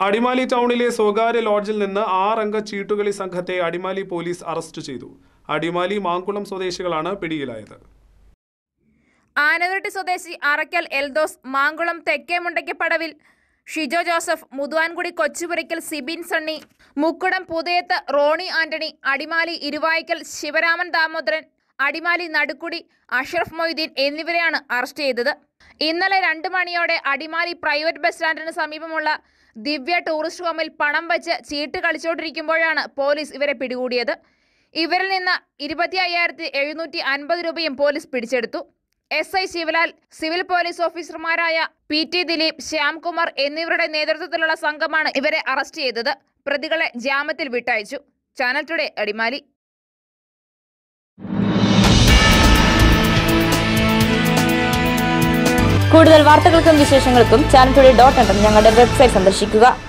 അടിമാലി ടൗണിലെ സ്വകാര്യ ലോഡ്ജിൽ നിന്ന് ആറംഗ ചീട്ടുകളി സംഘത്തെ അടിമാലി പോലീസ് അറസ്റ്റ് ചെയ്തു അടിമാലി മാങ്കുളം സ്വദേശികളാണ് പിടിയിലായത് ആനവരട്ടി സ്വദേശി അറയ്ക്കൽ എൽദോസ് മാങ്കുളം തെക്കേ മുണ്ടയ്ക്കപ്പടവിൽ ഷിജോ ജോസഫ് മുതുവാൻകുടി കൊച്ചുപുരയ്ക്കൽ സിബിൻ സണ്ണി മുക്കുടം പുതയത്ത് റോണി ആന്റണി അടിമാലി ഇരുവായ്ക്കൽ ശിവരാമൻ ദാമോദരൻ അടിമാലി നടുക്കുടി അഷ്റഫ് മൊയ്തീൻ എന്നിവരെയാണ് അറസ്റ്റ് ചെയ്തത് ഇന്നലെ രണ്ട് മണിയോടെ അടിമാലി പ്രൈവറ്റ് ബസ് സ്റ്റാൻഡിന് സമീപമുള്ള ദിവ്യ ടൂറിസ്റ്റ് ഹോമിൽ പണം വച്ച് ചീട്ട് കളിച്ചുകൊണ്ടിരിക്കുമ്പോഴാണ് പോലീസ് ഇവരെ പിടികൂടിയത് ഇവരിൽ നിന്ന് ഇരുപത്തി അയ്യായിരത്തി എഴുന്നൂറ്റി അൻപത് രൂപയും പോലീസ് പിടിച്ചെടുത്തു S I Sivalal civil police ഓഫീസർമാരായ പി ടി ദിലീപ് ശ്യാംകുമാർ എന്നിവരുടെ നേതൃത്വത്തിലുള്ള സംഘമാണ് ഇവരെ അറസ്റ്റ് ചെയ്തത് പ്രതികളെ ജാമ്യത്തിൽ വിട്ടയച്ചു ചാനൽ ടുഡേ അടിമാലി കൂടുതൽ വാർത്തകൾക്കും വിശേഷങ്ങൾക്കും ചാനൽ ടുഡേ ഡോട്ട് ഞങ്ങളുടെ വെബ്സൈറ്റ് സന്ദർശിക്കുക